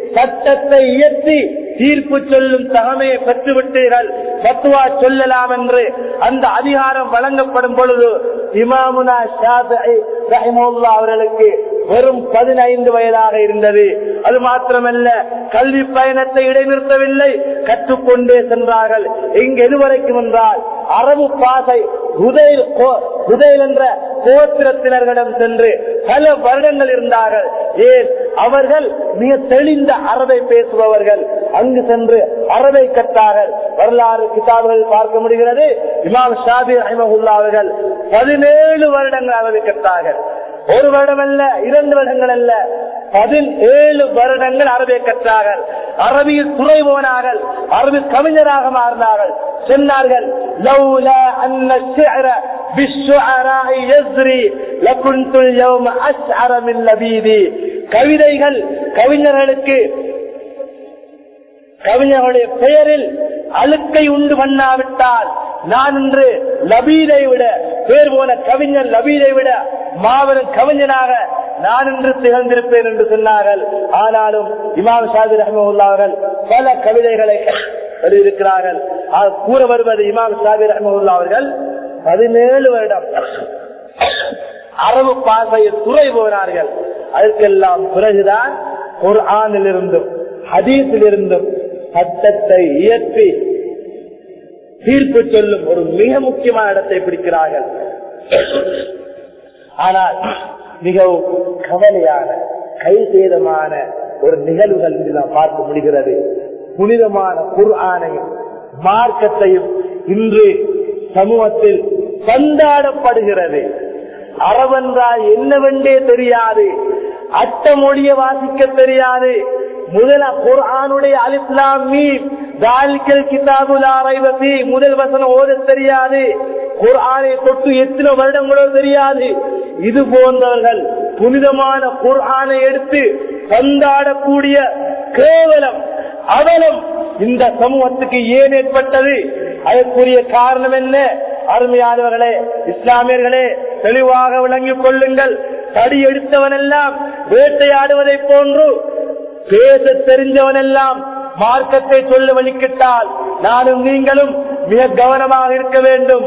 சட்டத்தை இயற்றி தீர்ப்பு சொல்லும் தகமையை பெற்றுவிட்டீர்கள் பத்துவா சொல்லலாம் என்று அந்த அதிகாரம் வழங்கப்படும் பொழுது இமாமுனா ஷாஃபிஈ ரஹிமஹுல்லாஹ் அவர்களுக்கு வெறும் பதினைந்து வயதாக இருந்தது அது மாத்திரமல்ல கல்வி பயணத்தை இடைநிறுத்தவில்லை கற்றுக்கொண்டே சென்றார்கள் இங்கு எதுவரைக்கும் என்றால் அரபு பாசை உதயில் உதயில் என்ற கோத்திரத்தினர்களிடம் சென்று பல வருடங்கள் இருந்தார்கள் ஏன் அவர்கள் மிக தெளிந்த அரபை பேசுபவர்கள் அங்கு சென்று அரபை கற்றார்கள் வரலாறு கிதாபுகள் பார்க்க முடிகிறது இமாம் ஷாபி அஹமகுல்லா அவர்கள் பதினேழு வருடங்கள் அரபை கற்றார்கள் ஒரு வருடம் அல்ல இரண்டு வருடங்கள் அல்ல பதினேழு வருடங்கள் அரபியை கற்றார்கள் அரபியில் துறை போனார்கள் அரபி கவிஞராக மாறினார்கள் சொன்னார்கள் لولا أن الشعر بالشعراء يزري لكنت اليوم أشعر من لبيدي கவிதைகள் கவிஞர்களுக்கு கவிஞர்களுடைய பெயரில் அழுக்கை உண்டு பண்ணாவிட்டால் நான் இன்று லபீதை விட பேர் போன கவிஞர் லபீதை விட மாபெரும் கவிஞனாக நான் இன்று திகழ்ந்திருப்பேன் என்று சொன்னார்கள் ஆனாலும் இமாம் ஷாதி ரஹமுல்லா அவர்கள் பல கவிதைகளை எழுதியிருக்கிறார்கள் கூற வருவது இமாம் ஷாதி ரஹமுல்லா அவர்கள் பதினேழு வருடம் அரபு பாசையில் துறை போனார்கள் அதற்கெல்லாம் பிறகுதான் ஒரு ஆணில் இருந்தும் ஹதீஸில் இருந்தும் சட்டத்தை இயற்றி தீர்ப்பு சொல்லும் ஒரு மிக முக்கியமான இடத்தை பிடிக்கிறார்கள் ஆனால் மிகவும் கவலையான கை சேதமான ஒரு நிகழ்வுகள் இன்று நாம் பார்க்க முடிகிறது புனிதமான குர்ஆனையும் மார்க்கத்தையும் இன்று சமூகத்தில் கொண்டாடப்படுகிறது அரபென்றால் என்னவென்றே தெரியாது அட்ட மொழியை வாசிக்க தெரியாது முதல குர்ஆனுடைய அலிஸ்லாம் மீம் தாலிக்கல் கிதாபுல் ஆரைவசி முதல் வசனம் ஓத தெரியாது குர்ஆனை தொட்டு எத்தனை வருடங்களோ தெரியாது இது போன்றவர்கள் புனிதமான குர்ஆனை எடுத்து கொண்டாடக்கூடிய கேவலம் அவலம் இந்த சமூகத்துக்கு ஏன் ஏற்பட்டது அதற்குரிய காரணம் என்ன அருமையானவர்களே இஸ்லாமியர்களே தெளிவாக விளங்கிக் கொள்ளுங்கள் தடி எடுத்தவன் எல்லாம் வேட்டையாடுவதை போன்று பேச தெரிஞ்சவன் எல்லாம் மார்க்கத்தை சொல்ல வலிக்கிட்டால் நானும் நீங்களும் மிக கவனமாக இருக்க வேண்டும்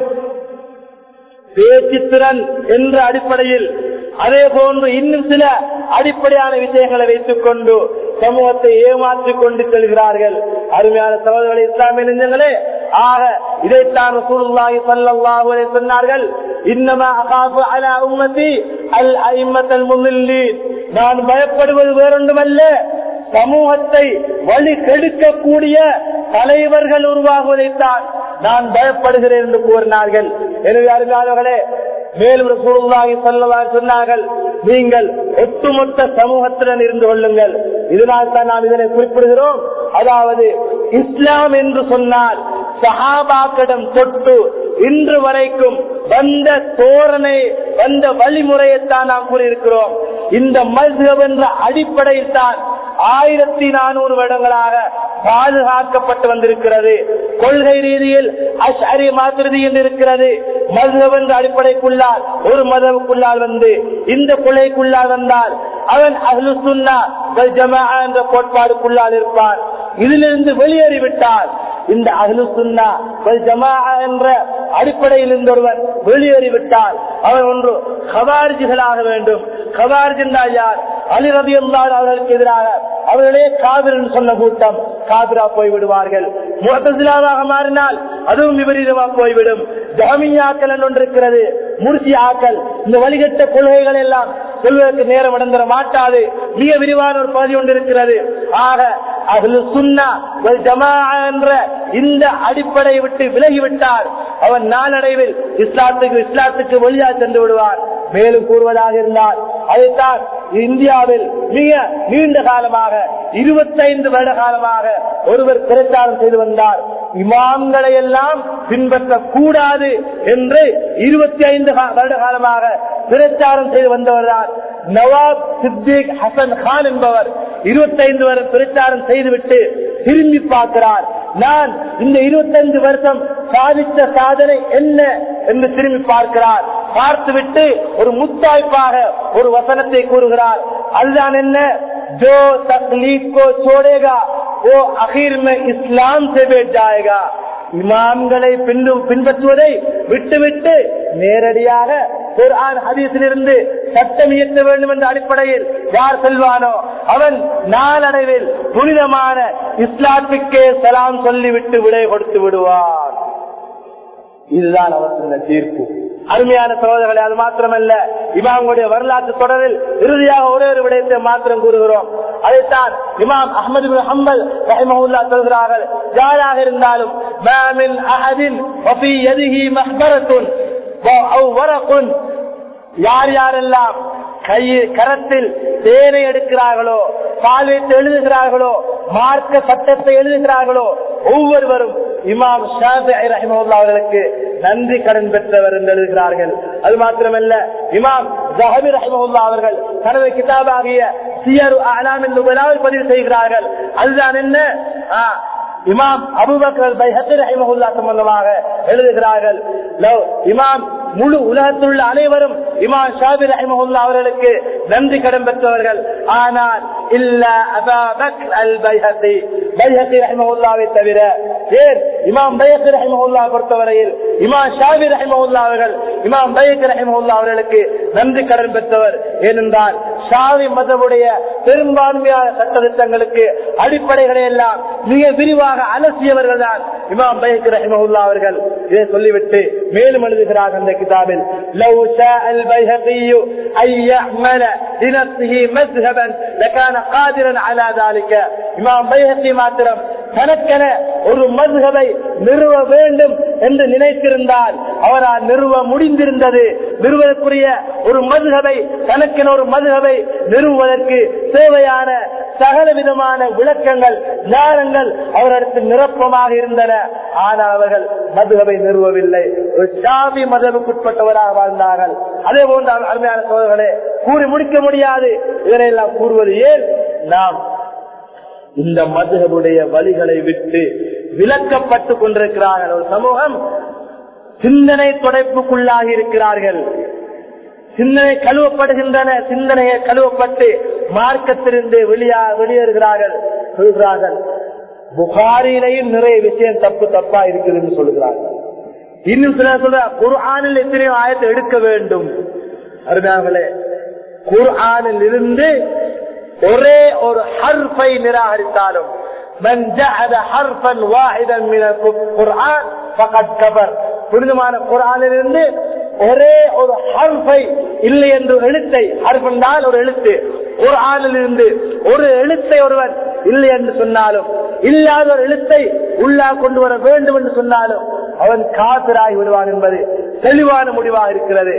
பேச்சுத்திறன் என்ற அடிப்படையில் அதே போன்று இன்னும் சில அடிப்படையான விஷயங்களை வைத்துக் கொண்டு சமூகத்தை ஏமாற்றிக் கொண்டு செல்கிறார்கள் அருமையான சகோதரர்களே இஸ்லாமிய நெஞ்சங்களே ஆக இதைத்தான் ரசூலுல்லாஹி ஸல்லல்லாஹு அலைஹி சொன்னார்கள் இன்னமா அகாஃபு அலா உம்மதி அல் அய்மத்தல் முல்லின் நான் பயப்படுவது வேறொன்றுமல்ல சமூகத்தை வழி கெடுக்கக்கூடிய தலைவர்கள் உருவாகுவதைத்தான் நான் பயப்படுகிறேன் என்று கூறினார்கள் எனவே அருமையாளர்களே மேலும் ரசூலுல்லாஹி ஸல்லல்லாஹு அலைஹி சொன்னார்கள் நீங்கள் ஒட்டுமொத்த சமூகத்துடன் இருந்து கொள்ளுங்கள் இதனால் தான் நாம் இதனை குறிப்பிடுகிறோம் அதாவது இஸ்லாம் என்று சொன்னால் சஹாபாக்கிடம் தொட்டு இன்று வரைக்கும் வந்த தோரணை வந்த வழிமுறையைத்தான் நாம் கூறியிருக்கிறோம் இந்த மஸ்ஹப் என்ற அடிப்படையில் தான் ஆயிரத்தி நானூறு வருடங்களாக பாதுகாக்கப்பட்டு வந்திருக்கிறது கொள்கை ரீதியில் அஷ்அரி மாத்திருதி என்று இருக்கிறது மதுஹப் என்ற அடிப்படைக்குள்ளால் ஒரு மதவுக்குள்ளால் வந்து இந்த கொள்கைக்குள்ளால் வந்தால் அவன் அஹ்லு சுன்னா வல் ஜமாஅ என்ற கோட்பாடுக்குள்ளால் இருப்பான் இதிலிருந்து வெளியேறிவிட்டால் இந்த அஹ்லு சுன்னா வல் ஜமாஅ என்ற அடிப்படையில் இருந்து ஒருவன் வெளியேறிவிட்டால் அவன் ஒன்று கவார்ஜிகளாக வேண்டும் கவார்ஜ் என்றால் யார் அலி ரபி அவர்களுக்கு எதிராக அவர்களே காவிர் என்று சொன்ன கூட்டம் காவிரா போய்விடுவார்கள் முகத்தசிலாவாக மாறினால் அதுவும் விபரீதமா போய்விடும் ஜாமியாக்கள் என்று ஒன்று இருக்கிறது முர்சி ஆக்கள் இந்த வழிகட்ட கொள்கைகள் எல்லாம் சொல்வதற்கு நேரம் இடந்திர மாட்டாது மிக விரிவான ஒரு பகுதி ஒன்று இருக்கிறது ஆக அகலு சுன்னா ஜமா என்ற இந்த அடிப்படையை விட்டு விலகிவிட்டார் அவன் நாளடைவில் இஸ்லாத்துக்கு இஸ்லாத்துக்கு வழியா சென்று விடுவான் மேலும் கூறுவதாக இருந்தால் அதைத்தான் இந்தியாவில் மிக நீண்ட காலமாக இருபத்தைந்து வருட காலமாக ஒருவர் பிரச்சாரம் செய்து வந்தார் இமாம்களை எல்லாம் பின்பற்ற கூடாது என்று இருபத்தி ஐந்து வருட காலமாக பிரச்சாரம் செய்து வந்தவர்தான் நவாப் சித்திக் ஹசன் கான் என்பவர் இருபத்தைந்து வருடம் பிரச்சாரம் செய்துவிட்டு திரும்பி பார்க்கிறார் நான் இந்த இருபத்தைந்து வருஷம் சாதித்த சாதனை என்ன என்று திரும்பி பார்க்கிறார் பார்த்துவிட்டு ஒரு முத்தாய்ப்பாக ஒரு வசனத்தை கூறுகிறார் அதுதான் என்ன जो तकलीफ को छोड़ेगा वो आखिर में इस्लाम से बैठ जाएगा இமாம்களை பின்னு பின்பற்றுவதை விட்டுவிட்டு நேரடியாக குர்ஆன் ஹதீஸிலிருந்து சட்டம் இயற்ற வேண்டும் என்ற அடிப்படையில் யார் செல்வானோ அவன் நாளடைவில் புனிதமான இஸ்லாத்துக்கே சலாம் சொல்லிவிட்டு விடை கொடுத்து விடுவான் இதுதான் அவர் சொன்ன தீர்ப்பு அருமையான சகோதரர்களே அது மாத்திரமல்ல இமாமுடைய வரலாற்று தொடரில் இறுதியாக ஒரே ஒரு விடயத்தை மாத்திரம் கூறுகிறோம் அதைத்தான் இமாம் அஹமது பின் ஹம்பல் ரஹிமஹுல்லா சொல்கிறார்கள் யாராக இருந்தாலும் மாமின் அஹதின் வஃபி யதிஹி மஹ்பரத்துன் வ- அவ் வரகுன் யார் யாரெல்லாம் கை கரத்தில் தேனை எடுக்கிறார்களோ பால் வைத்து எழுதுகிறார்களோ மார்க்க சட்டத்தை எழுதுகிறார்களோ ஒவ்வொருவரும் இமாம் ஷாஃபி ரஹிமஹுல்லா அவர்களுக்கு நன்றி கடன் பெற்றவர் என்று எழுதுகிறார்கள் அது மாத்திரமல்ல இமாம் ஜஹபி ரஹிமஹுல்லா அவர்கள் தனது கிதாபாகிய சியரு அலாமின் நுபலாவில் பதிவு செய்கிறார்கள் அதுதான் என்ன ஆ, இமாம் அபுபக்கர் பைஹத்தி ரஹிமஹுல்லா சம்பந்தமாக எழுதுகிறார்கள் லவ் இமாம் முழு உலகத்துள்ள அனைவரும் இமாம் ஷாபி ரஹிமஹுல்லா அவர்களுக்கு நன்றி கடன் பெற்றவர்கள் ஆனால் இல்ல அபா பக்ர் அல் பைஹத்தி பைஹத்தி ரஹிமஹுல்லாவை தவிர ஏன் இமாம் பைஹத்தி ரஹிமஹுல்லா பொறுத்தவரையில் இமாம் ஷாபி ரஹிமஹுல்லா அவர்கள் இமாம் பைஹத்தி ரஹிமஹுல்லா அவர்களுக்கு நன்றி கடன் பெற்றவர் ஏனென்றால் ஷாவி மதமுடைய பெரும்பான்மையான சட்டத்திட்டங்களுக்கு அடிப்படைகளை எல்லாம் மிக விரிவாக அலசியவர்கள் தான் இமாம் பைஹத்தி ரஹிமஹுல்லா அவர்கள் இதை சொல்லிவிட்டு மேலும் எழுதுகிறார் அந்த கிதாபில் لو شاء البيهقي أن يعمل لنفسه مذهبا لكان قادرا على ذلك இமாம் பைஹத்தி மாத்திரம் தனக்கென ஒரு மதுகபை நிறுவ வேண்டும் என்று நினைத்திருந்தால் அவரால் நிறுவ முடிந்திருந்தது நிறுவதற்குரிய ஒரு மதுகபை தனக்கென ஒரு மதுகபை நிறுவுவதற்கு தேவையான சகல விதமான விளக்கங்கள் ஞானங்கள் அவரிடத்தில் நிரப்பமாக இருந்தன ஆனால் அவர்கள் மதுகபை நிறுவவில்லை ஒரு சாமி மதவுக்குட்பட்டவராக வாழ்ந்தார்கள் அதே போன்ற அருமையான சோதர்களே கூறி முடிக்க முடியாது இதனையெல்லாம் கூறுவது ஏன் நாம் இந்த மதுகபுடைய வழிகளை விட்டு விலக்கப்பட்டு கொண்டிருக்கிறார்கள் ஒரு சமூகம் சிந்தனை தொடைப்புக்குள்ளாகி இருக்கிறார்கள் சிந்தனை கழுவப்படுகின்றன சிந்தனையை கழுவப்பட்டு மார்க்கத்திலிருந்து வெளியா வெளியேறுகிறார்கள் சொல்கிறார்கள் புகாரிலையும் நிறைய விஷயம் தப்பு தப்பா இருக்குதுன்னு சொல்லுகிறார்கள் இன்னும் சில சொல்ற குர்ஆனில் எத்தனையோ ஆயத்தை எடுக்க வேண்டும் அருமையாங்களே குர்ஆனில் இருந்து ஒரே ஒரு ஹர்ஃபை நிராகரித்தாலும் من جعل حرفا واحدا من القرآن فقد كفر புனிதமான குரானிலிருந்து ஒரே ஒரு ஹர்ஃபை இல்லை என்று எழுத்தை ஹர்ஃபென்றால் ஒரு எழுத்து ஒரு ஆணிலிருந்து ஒரு எழுத்தை ஒருவன் இல்லை என்று சொன்னாலும் இல்லாத ஒரு எழுத்தை உள்ளா கொண்டு வர வேண்டும் என்று சொன்னாலும் அவன் காசராகி விடுவான் என்பது தெளிவான முடிவாக இருக்கிறது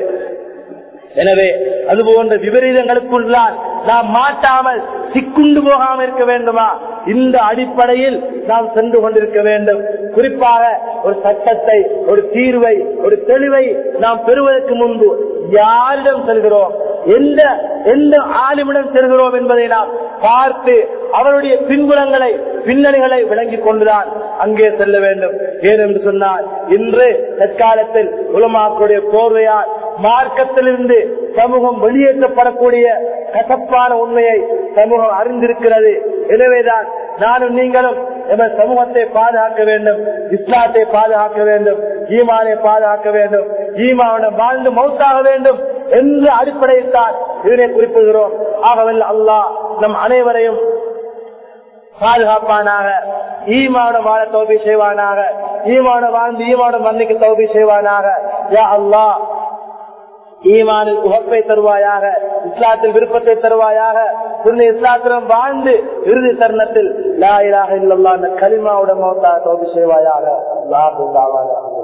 எனவே அது போன்ற விபரீதங்களுக்குள்ளால் நாம் மாட்டாமல் சிக்குண்டு போகாமல் இருக்க வேண்டுமா இந்த அடிப்படையில் நாம் சென்று கொண்டிருக்க வேண்டும் குறிப்பாக ஒரு சட்டத்தை ஒரு தீர்வை ஒரு தெளிவை நாம் பெறுவதற்கு முன்பு யாரிடம் செல்கிறோம் எந்த எந்த ஆளுமிடம் செல்கிறோம் என்பதை நாம் பார்த்து அவருடைய பின்புலங்களை பின்னணிகளை விளங்கிக் கொண்டுதான் அங்கே செல்ல வேண்டும் ஏனென்று சொன்னால் இன்று தற்காலத்தில் உலமாக்களுடைய போர்வையால் மார்க்கத்திலிருந்து சமூகம் வெளியேற்றப்படக்கூடிய கசப்பான உண்மையை சமூகம் அறிந்திருக்கிறது எனவேதான் நானும் நீங்களும் எமது சமூகத்தை பாதுகாக்க வேண்டும் இஸ்லாத்தை பாதுகாக்க வேண்டும் ஈமானை பாதுகாக்க வேண்டும் ஈமாவுடன் வாழ்ந்து மௌத்தாக வேண்டும் என்ற அடிப்படையில் தான் இதனை குறிப்பிடுகிறோம் ஆகவல்ல அல்லாஹ் நம் அனைவரையும் பாதுகாப்பானாக ஈமாவோட வாழ தோல்வி செய்வானாக ஈமாவோட வாழ்ந்து ஈமாவோட மன்னிக்கு தோல்வி செய்வானாக யா அல்லாஹ் ஈமானில் உகப்பை தருவாயாக இஸ்லாத்தில் விருப்பத்தை தருவாயாக புரிந்த இஸ்லாத்திலும் வாழ்ந்து இறுதி தருணத்தில் லா இலாக இல்லல்லா அந்த கலிமாவுடன் மௌத்தா தோல்வி செய்வாயாக அல்லாஹ்